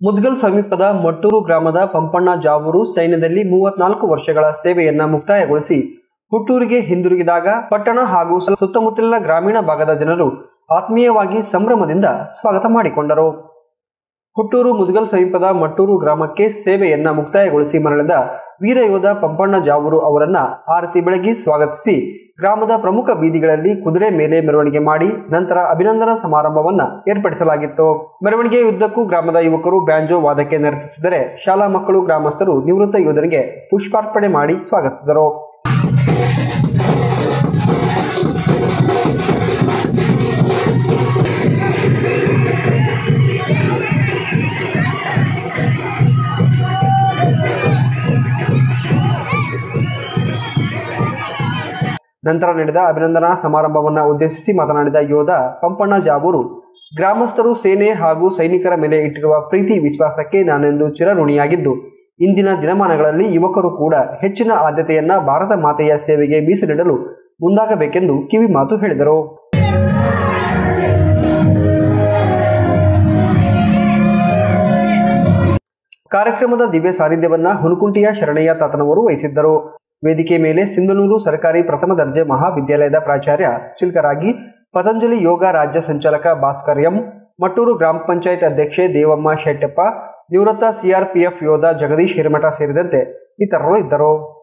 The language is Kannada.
ಮುದ್ಗಲ್ ಸಮೀಪದ ಮಟ್ಟೂರು ಗ್ರಾಮದ ಪಂಪಣ್ಣ ಜಾವೂರು ಸೈನ್ಯದಲ್ಲಿ ಮೂವತ್ನಾಲ್ಕು ವರ್ಷಗಳ ಸೇವೆಯನ್ನ ಮುಕ್ತಾಯಗೊಳಿಸಿ ಹುಟ್ಟೂರಿಗೆ ಹಿಂದಿರುಗಿದಾಗ ಪಟ್ಟಣ ಹಾಗೂ ಸುತ್ತಮುತ್ತಲಿನ ಗ್ರಾಮೀಣ ಭಾಗದ ಜನರು ಆತ್ಮೀಯವಾಗಿ ಸಂಭ್ರಮದಿಂದ ಸ್ವಾಗತ ಮಾಡಿಕೊಂಡರು ಹುಟ್ಟೂರು ಮುದ್ಗಲ್ ಸಮೀಪದ ಮಟ್ಟೂರು ಗ್ರಾಮಕ್ಕೆ ಸೇವೆಯನ್ನ ಮುಕ್ತಾಯಗೊಳಿಸಿ ಮರಳಿದ ವೀರಯೋಧ ಪಂಪಣ್ಣ ಜಾವೂರು ಅವರನ್ನ ಆರತಿ ಬೆಳಗಿ ಸ್ವಾಗತಿಸಿ ಗ್ರಾಮದ ಪ್ರಮುಖ ಬೀದಿಗಳಲ್ಲಿ ಕುದುರೆ ಮೇಲೆ ಮೆರವಣಿಗೆ ಮಾಡಿ ನಂತರ ಅಭಿನಂದನಾ ಸಮಾರಂಭವನ್ನ ಏರ್ಪಡಿಸಲಾಗಿತ್ತು ಮೆರವಣಿಗೆಯುದ್ದಕ್ಕೂ ಗ್ರಾಮದ ಯುವಕರು ಬ್ಯಾಂಜೋ ವಾದಕ್ಕೆ ನರ್ತಿಸಿದರೆ ಶಾಲಾ ಮಕ್ಕಳು ಗ್ರಾಮಸ್ಥರು ನಿವೃತ್ತ ಯೋಧರಿಗೆ ಪುಷ್ಪಾರ್ಪಣೆ ಮಾಡಿ ಸ್ವಾಗತಿಸಿದರು ನಂತರ ನಡೆದ ಅಭಿನಂದನಾ ಸಮಾರಂಭವನ್ನು ಉದ್ದೇಶಿಸಿ ಮಾತನಾಡಿದ ಯೋಧ ಪಂಪಣ್ಣ ಜಾಬೂರು ಗ್ರಾಮಸ್ಥರು ಸೇನೆ ಹಾಗೂ ಸೈನಿಕರ ಮೇಲೆ ಇಟ್ಟಿರುವ ಪ್ರೀತಿ ವಿಶ್ವಾಸಕ್ಕೆ ನಾನೆಂದು ಚಿರಋಣಿಯಾಗಿದ್ದು ಇಂದಿನ ದಿನಮಾನಗಳಲ್ಲಿ ಯುವಕರು ಕೂಡ ಹೆಚ್ಚಿನ ಆದ್ಯತೆಯನ್ನ ಭಾರತ ಮಾತೆಯ ಸೇವೆಗೆ ಮೀಸಲಿಡಲು ಮುಂದಾಗಬೇಕೆಂದು ಕಿವಿ ಮಾತು ಹೇಳಿದರು ಕಾರ್ಯಕ್ರಮದ ದಿವ್ಯ ಸಾನ್ನಿಧ್ಯವನ್ನ ಹುನಕುಂಟಿಯ ಶರಣಯ್ಯ ತಾತನವರು ವಹಿಸಿದ್ದರು ವೇದಿಕೆ ಮೇಲೆ ಸಿಂಧನೂರು ಸರ್ಕಾರಿ ಪ್ರಥಮ ದರ್ಜೆ ಮಹಾವಿದ್ಯಾಲಯದ ಪ್ರಾಚಾರ್ಯ ಚಿಲ್ಕರಾಗಿ ಪತಂಜಲಿ ಯೋಗ ರಾಜ್ಯ ಸಂಚಾಲಕ ಭಾಸ್ಕರ್ ಎಂ ಮಟ್ಟೂರು ಗ್ರಾಮ ಪಂಚಾಯತ್ ಅಧ್ಯಕ್ಷೆ ದೇವಮ್ಮ ಶೆಟ್ಟಪ್ಪ ನಿವೃತ್ತ ಸಿಆರ್ಪಿಎಫ್ ಯೋಧ ಜಗದೀಶ್ ಹಿರೇಮಠ ಸೇರಿದಂತೆ ಇತರರು ಇದ್ದರು